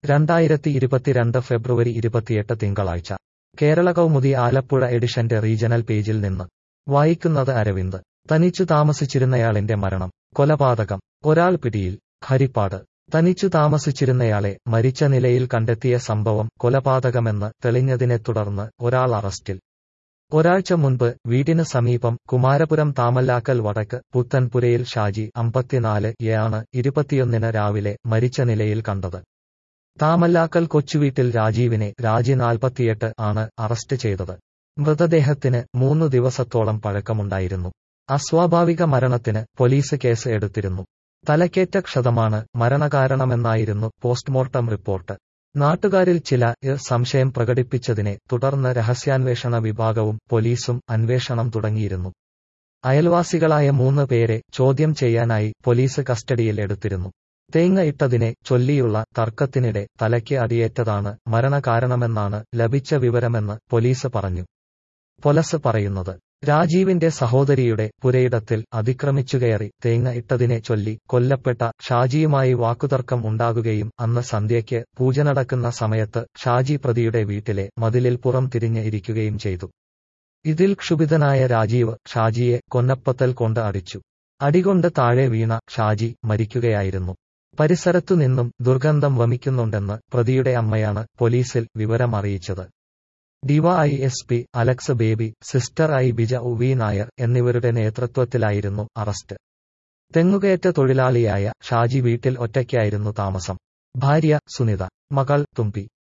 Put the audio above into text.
രണ്ടായിരത്തി ഇരുപത്തിരണ്ട് ഫെബ്രുവരി ഇരുപത്തിയെട്ട് തിങ്കളാഴ്ച കേരള കൗമുദി ആലപ്പുഴ എഡിഷന്റെ റീജണൽ പേജിൽ നിന്ന് വായിക്കുന്നത് അരവിന്ദ് തനിച്ചു താമസിച്ചിരുന്നയാളിന്റെ മരണം കൊലപാതകം ഒരാൾ പിടിയിൽ ഹരിപ്പാട് തനിച്ചു താമസിച്ചിരുന്നയാളെ മരിച്ച നിലയിൽ കണ്ടെത്തിയ സംഭവം കൊലപാതകമെന്ന് തെളിഞ്ഞതിനെ തുടർന്ന് ഒരാൾ അറസ്റ്റിൽ ഒരാഴ്ച മുൻപ് വീടിന് സമീപം കുമാരപുരം താമല്ലാക്കൽ വടക്ക് പുത്തൻപുരയിൽ ഷാജി അമ്പത്തിനാല് യാണ് ഇരുപത്തിയൊന്നിന് രാവിലെ മരിച്ച നിലയിൽ കണ്ടത് താമല്ലാക്കൽ കൊച്ചുവീട്ടിൽ രാജീവിനെ രാജി നാൽപ്പത്തിയെട്ട് ആണ് അറസ്റ്റ് ചെയ്തത് മൃതദേഹത്തിന് മൂന്ന് ദിവസത്തോളം പഴക്കമുണ്ടായിരുന്നു അസ്വാഭാവിക മരണത്തിന് പോലീസ് കേസ് എടുത്തിരുന്നു തലക്കേറ്റ ക്ഷതമാണ് മരണകാരണമെന്നായിരുന്നു പോസ്റ്റ്മോർട്ടം റിപ്പോർട്ട് നാട്ടുകാരിൽ ചില സംശയം പ്രകടിപ്പിച്ചതിനെ തുടർന്ന് രഹസ്യാന്വേഷണ വിഭാഗവും പോലീസും അന്വേഷണം തുടങ്ങിയിരുന്നു അയൽവാസികളായ മൂന്ന് പേരെ ചോദ്യം ചെയ്യാനായി പോലീസ് കസ്റ്റഡിയിൽ എടുത്തിരുന്നു തേങ്ങ ഇട്ടതിനെ ചൊല്ലിയുള്ള തർക്കത്തിനിടെ തലയ്ക്ക് അടിയേറ്റതാണ് മരണകാരണമെന്നാണ് ലഭിച്ച വിവരമെന്ന് പോലീസ് പറഞ്ഞു പൊലസ് പറയുന്നത് രാജീവിന്റെ സഹോദരിയുടെ പുരയിടത്തിൽ അതിക്രമിച്ചുകയറി തേങ്ങ ഇട്ടതിനെ ചൊല്ലി കൊല്ലപ്പെട്ട ഷാജിയുമായി വാക്കുതർക്കം ഉണ്ടാകുകയും അന്ന് സന്ധ്യയ്ക്ക് പൂജ നടക്കുന്ന സമയത്ത് ഷാജി പ്രതിയുടെ വീട്ടിലെ മതിലിൽ പുറം തിരിഞ്ഞ് ഇരിക്കുകയും ചെയ്തു ഇതിൽ ക്ഷുഭിതനായ രാജീവ് ഷാജിയെ കൊന്നപ്പത്തൽ കൊണ്ട് അടിച്ചു അടികൊണ്ട് താഴെ വീണ ഷാജി മരിക്കുകയായിരുന്നു പരിസരത്തു നിന്നും ദുർഗന്ധം വമിക്കുന്നുണ്ടെന്ന് പ്രതിയുടെ അമ്മയാണ് പോലീസിൽ വിവരം അറിയിച്ചത് ഡിവൈഎസ്പി അലക്സ് ബേബി സിസ്റ്റർ ഐ ബിജ ഉവി നായർ എന്നിവരുടെ നേതൃത്വത്തിലായിരുന്നു അറസ്റ്റ് തെങ്ങുകയറ്റ തൊഴിലാളിയായ ഷാജി വീട്ടിൽ ഒറ്റയ്ക്കായിരുന്നു താമസം ഭാര്യ സുനിത മകൾ തുമ്പി